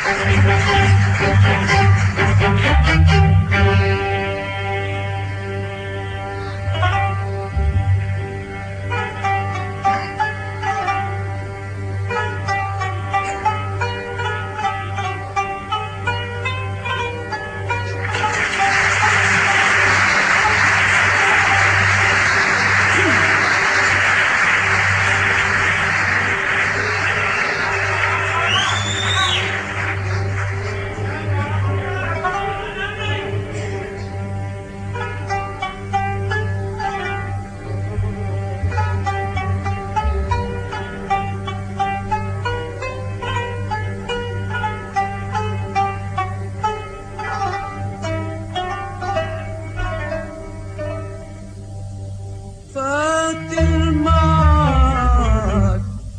فات المعاد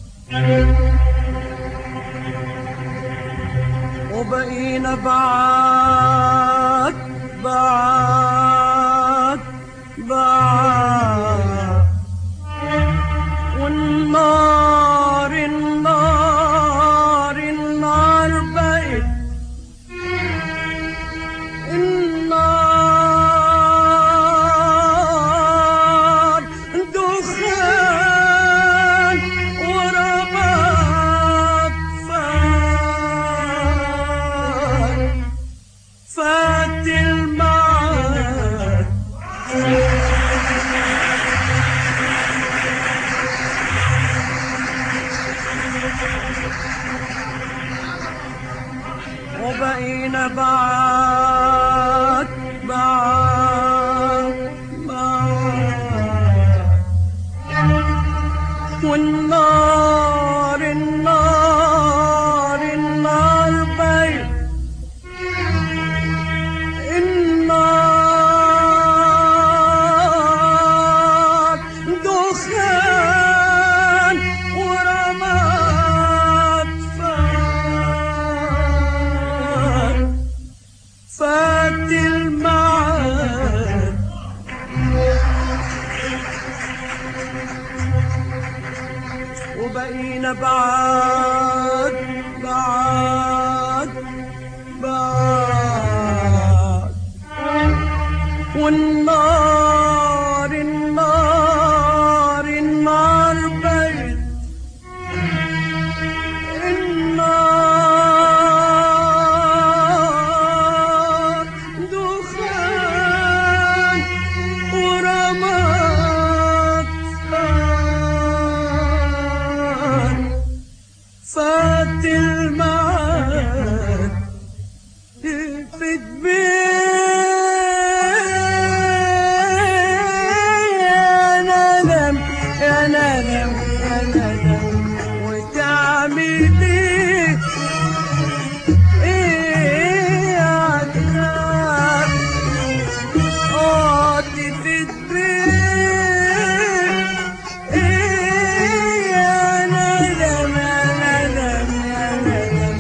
وبقينا بعاد بعاد بعاد والنار النار النار بقت النار دخان ورماد فات فات المعاد وبقينا بعاد بعاد بعاد والنار النار النار بيت النار دخان ورماد فات فات المعاد وبقينا بعاد بعاد بعاد والنار النار النار بيت النار دخان ورماد فات فات المعاد في يا ندم يا ندم يا ندم وتعمل ايه ايه يا عذاب قعدت في البيت ايه يا ندم يا ندم يا ندم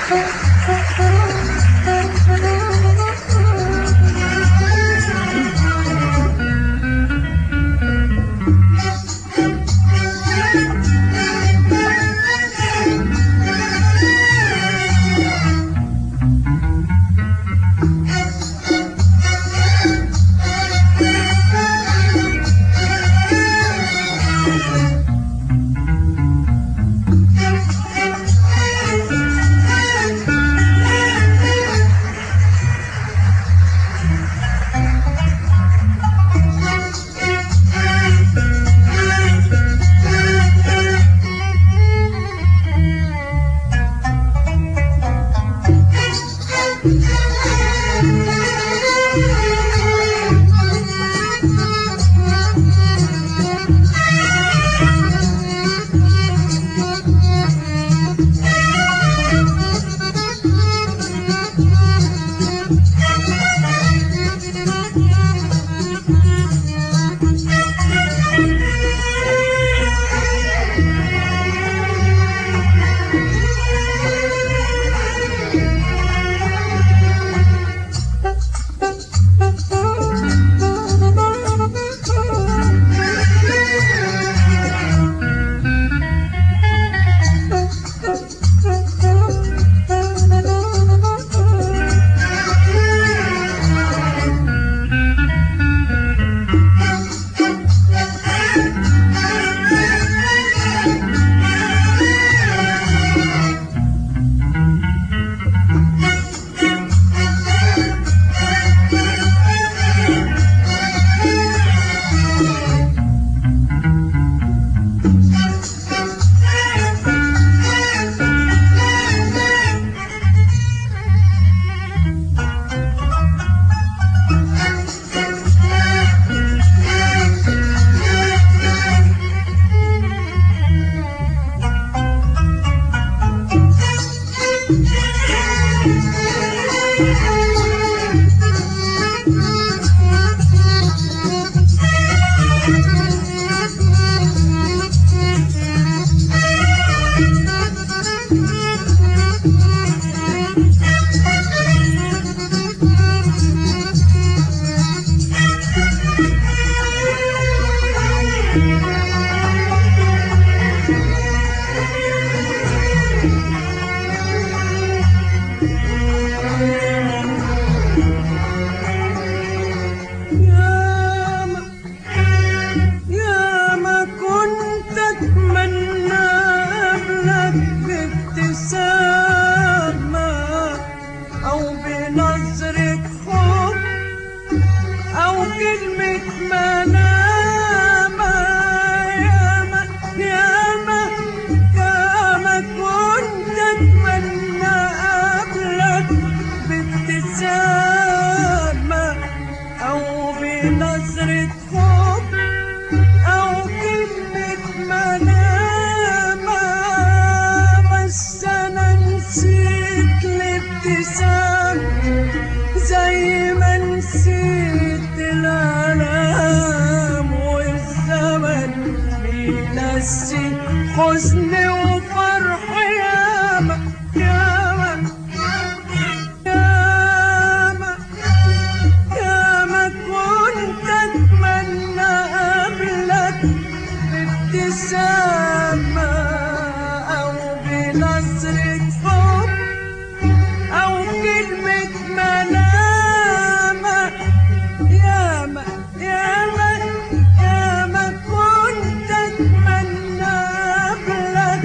حزن وفرح ياما ياما ياما ياما كنت اتمنى قبلك بابتسامة او بنظرة حب او كلمة ملامة ياما ياما ياما كنت اتمنى قبلك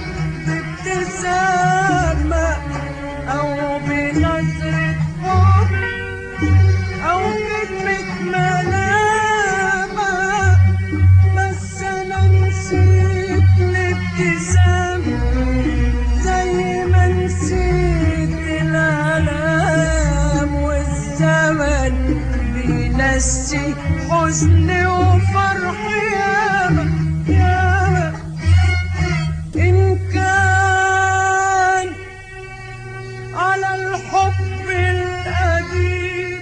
بابتسامة او بنظرة حب او كلمة ملامة بس انا نسيت الابتسامة زي ما نسيت الالام والزمن بينسي حزن وفرح ياما ياما إن كان على الحب القديم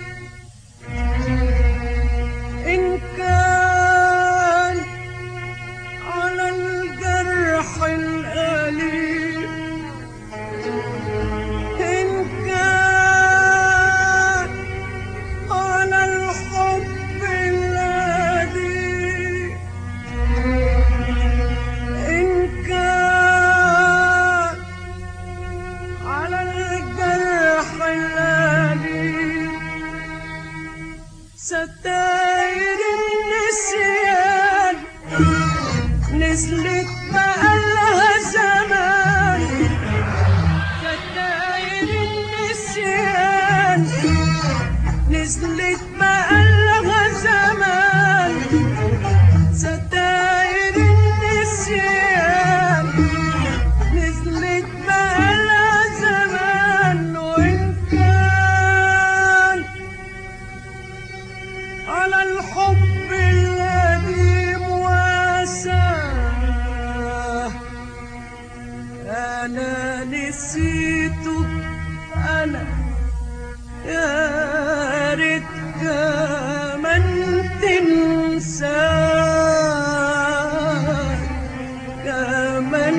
إن كان على الجرح الأليم ستاير النسيان نزلت بقالها زمان ستاير النسيان نزلت بقالها زمان ستاير النسيان نزلت بقالها زمان وإن كان على الحب القديم واساه أنا نسيته أنا يا ريت كمان تنساه كمان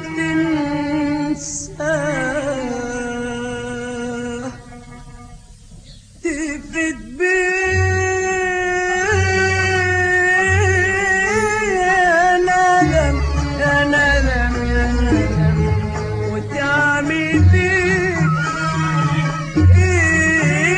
تنساه تفت بيه يا ندم يا ندم يا ندم وتعمل بيه ايه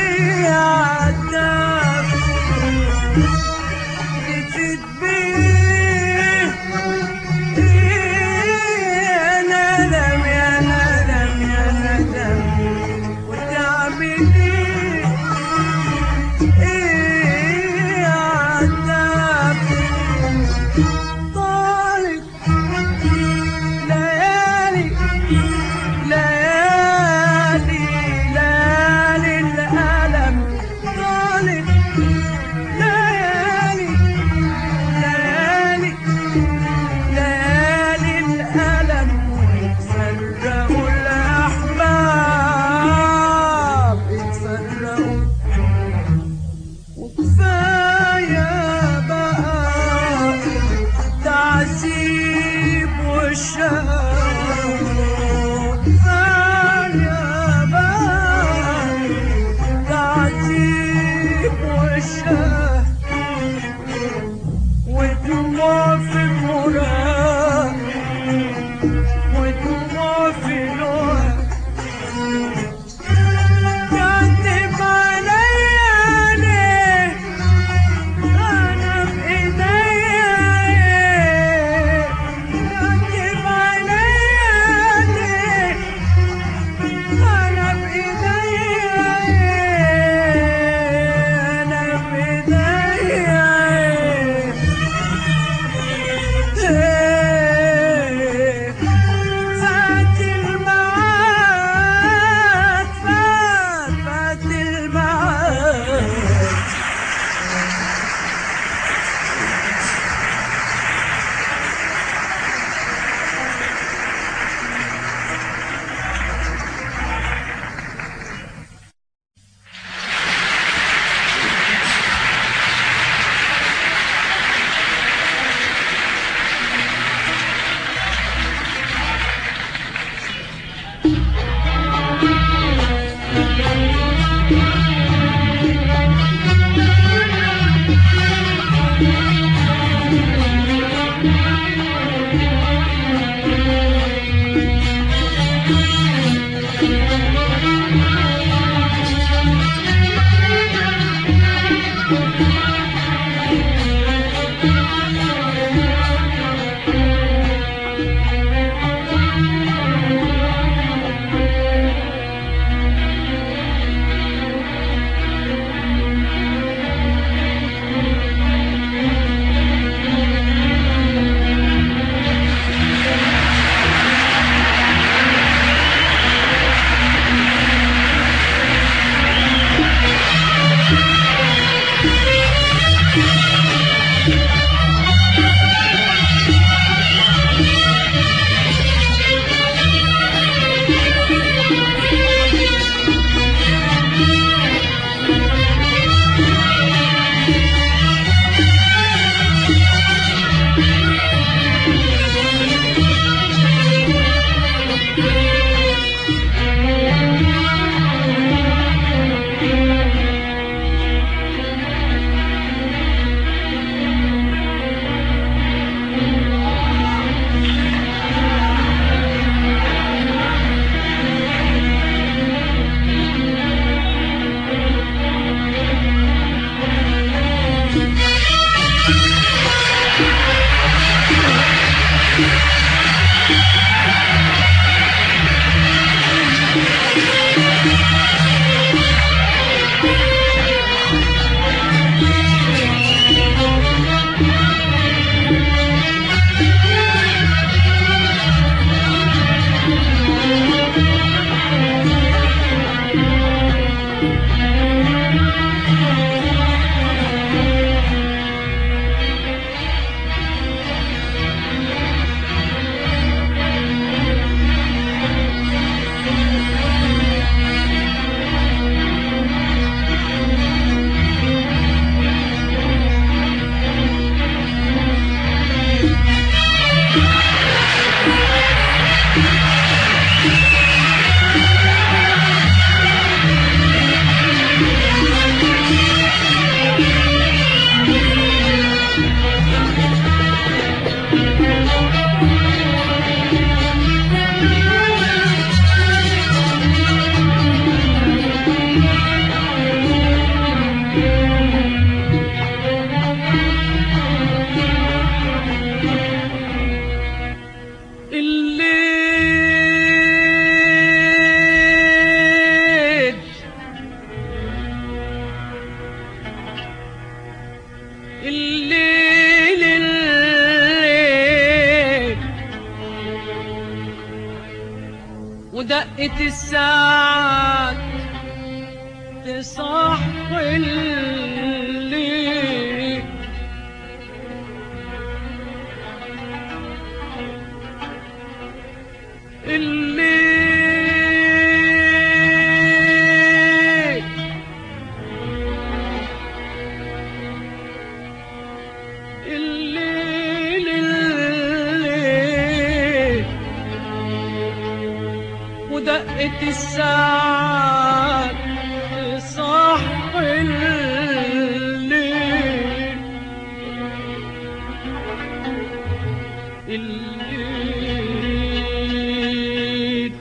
ودقة الساعات تصحي الليل الليل الليل الليل ودقة الساعات تصحي الليل الليل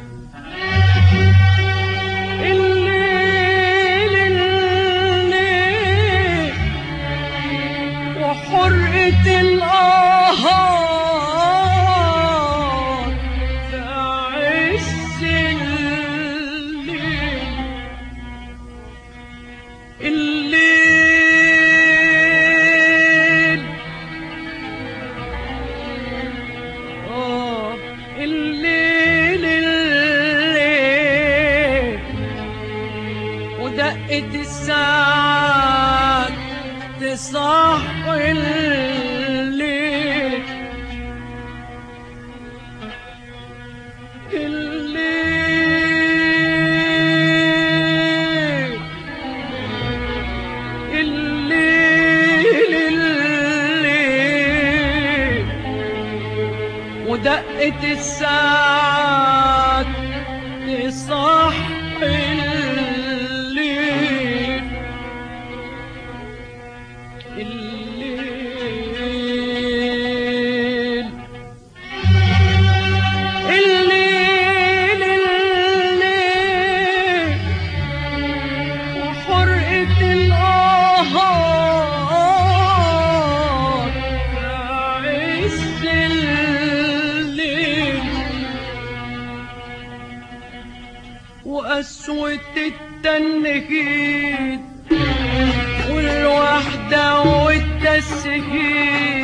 الليل الليل وحرقة القهار في عز الليل الليل آه الليل الليل ودقة الساعات تصحي الليل الليل الليل الليل ودقة الساعات تصحي الليل الليل الليل الليل وحرقة القهار في عز الليل وقسوة التنهيد والوحدة والتسهيد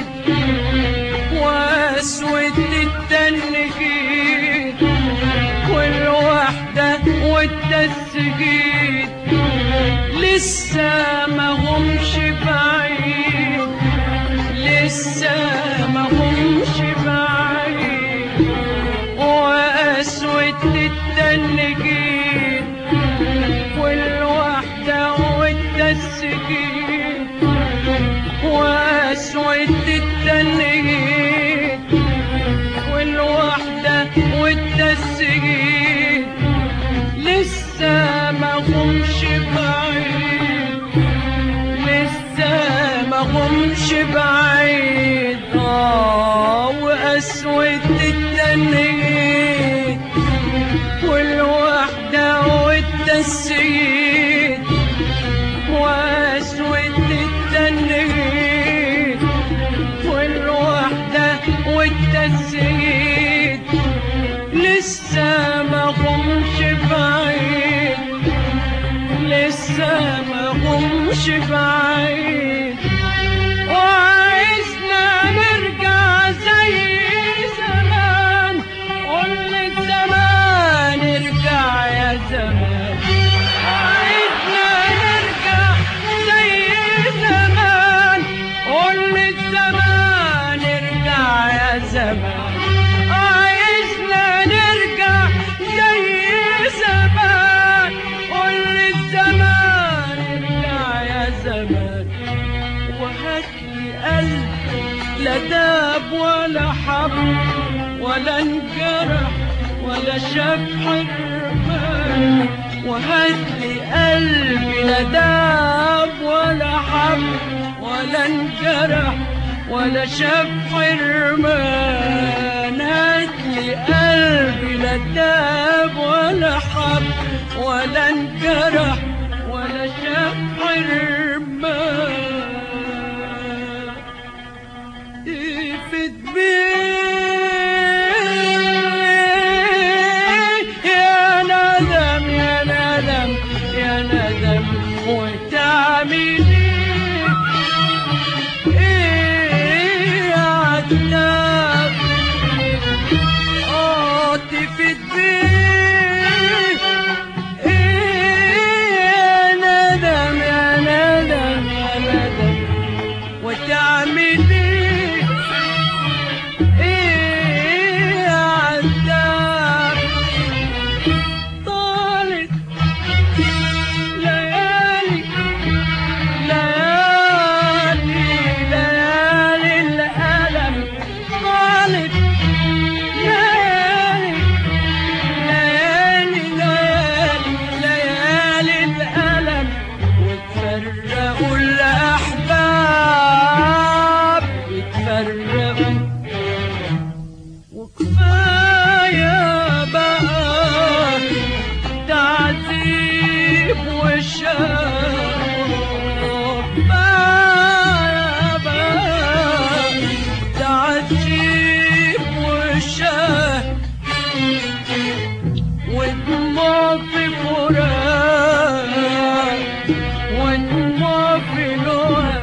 وقسوة التنهيد والوحدة والتسهيد لسه ما همش بعيد لسه ما همش بعيد وقسوة التنجيد والوحدة والتسجيل وقسوة التنجيد والوحدة والتسجيل لسه ما همش بعيد لسه ما همش بعيد آه وقسوة التنجيد والوحدة والتسييد وقسوة التنجيد والوحدة والتسييد لسه ما همش بعيد لسه ما همش بعيد وعايزنا نرجع زي زمان قول الزمان ارجع يا زمان عايزنا نرجع زي زمان قول الزمان ارجع يا زمان عايزنا نرجع زي زمان قول الزمان ارجع يا زمان وهاتلي قلب لا داب ولا حب ولا انجرح ولا شاف حرمان وهاتلي قلبي لا داب ولا حب ولا انجرح ولا شاف حرمان هاتلي قلبي لا داب ولا حب ولا انجرح ولا شاف حرمان يفيد بيه يا ندم يا ندم يا ندم وتعملي ايه يا عتاب اه تفيد بيه الفراق ودموع في لوها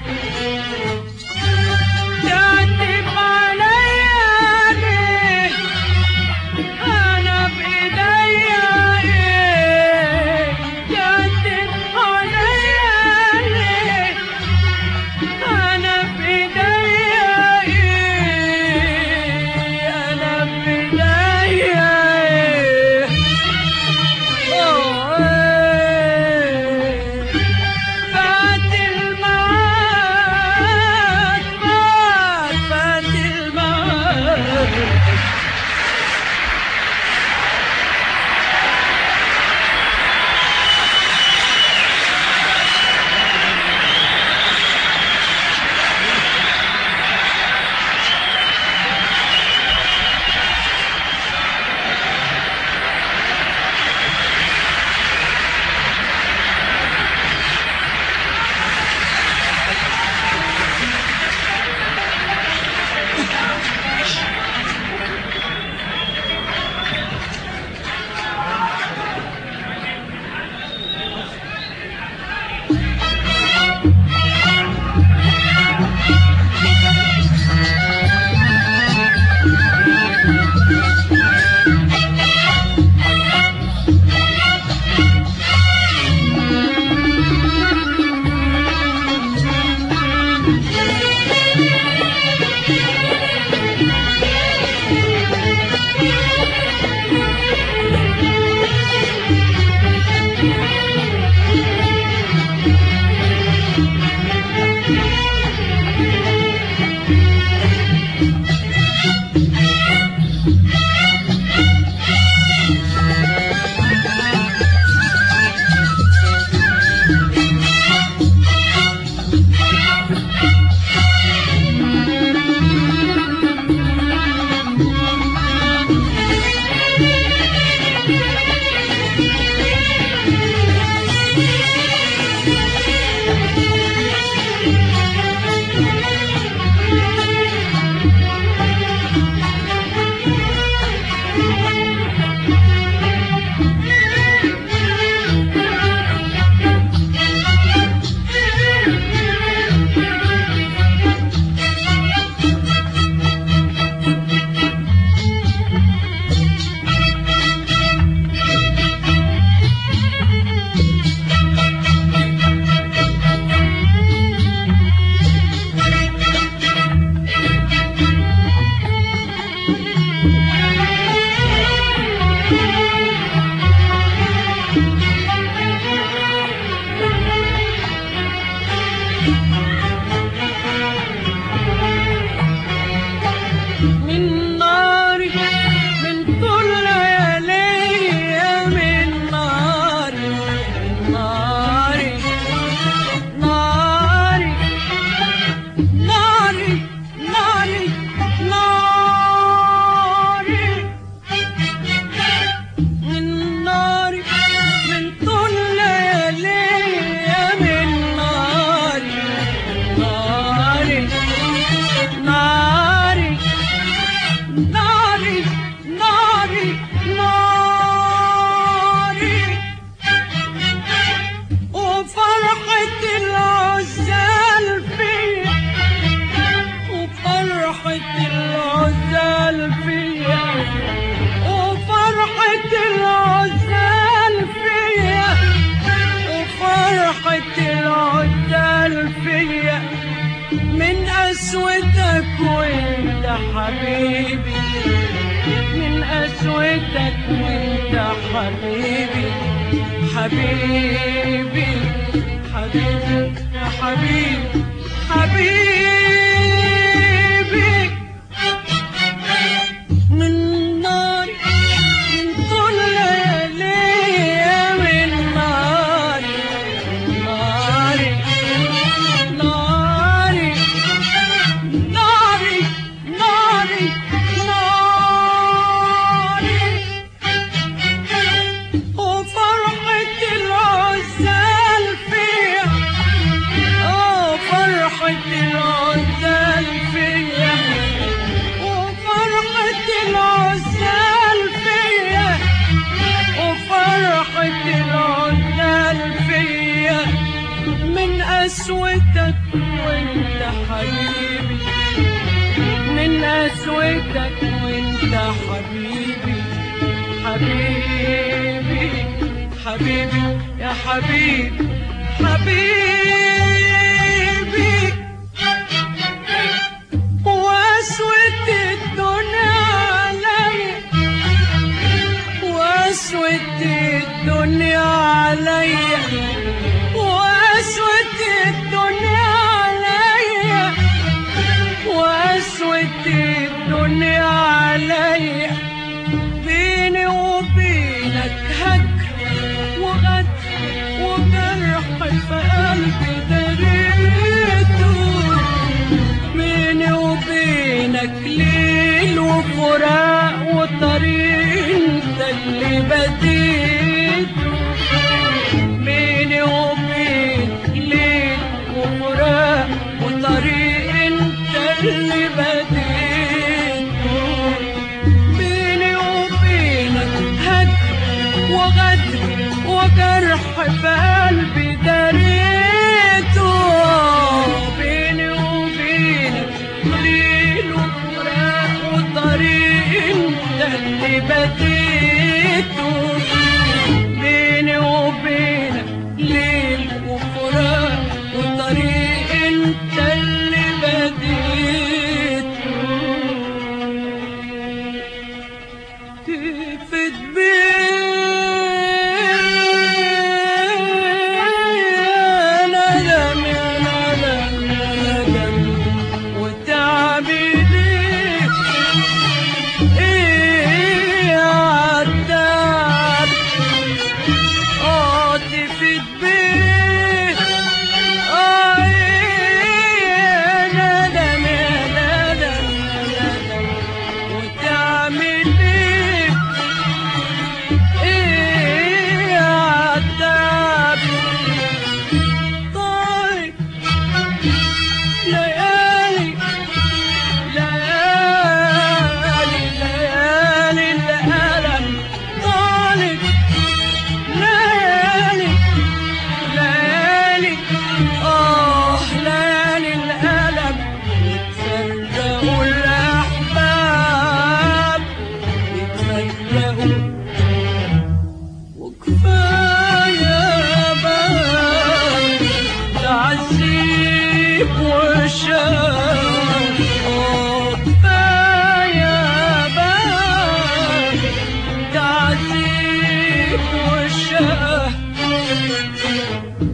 تعتب عليا ليه أنا بإيديا إيه تعتب عليا ليه أنا بإيديا إيه أنا بإيديا إيه أوه إيه فات المعاد فات فات المعاد من ناري من طول ليالي من ناري من ناري ناري ناري ناري ناري من ناري من طول ليالي من ناري ناري ناري ناري ناري ناري وفرحة العزال فيا وفرحة العزال فيا وفرحة العزال فيا وفرحة العزال فيا من قسوتك وانت حبيبي من قسوتك وانت حبيبي حبيبي حبيبي يا حبيبي حبيبي من نار من طول ليالي من نار ناري ناري ناري ناري ناري وفرحة العزال فيها اه فرحة العزال قسوتك وانت حبيبي من قسوتك وانت حبيبي حبيبي حبيبي يا حبيبي حبيبي واسود الدنيا عليا واسود الدنيا عليا واسود الدنيا عليا واسود الدنيا عليا بيني وبينك هجر وغدر وجرح في قلبي دريته بيني وبينك ليل وفراق وطريق انت اللي بديته بيني وبينك ليل وفراق وطريق انت اللي بديته بيني وبينك هجر وغدر وجرح في قلبي دريته بيني وبينك ليل وفراق وطريق انت اللي بديته بيني وبينك ليل وفراق وطريق انت اللي بديته تفت بيه يا ندم يا ندم يا ندم وتعبي ليه ايه عالتعب اه تفت بيه اه يا ندم يا ندم يا ندم وتعمل ايه ايه عالتعب طارق ليالي ليالي ليالي الألم طالب ليالي ليالي آه ليالي الألم يتفرقوا الأحباب يتفرقوا وكفاية بقى تعذيب وشام آه كفاية بقى تعذيب وشام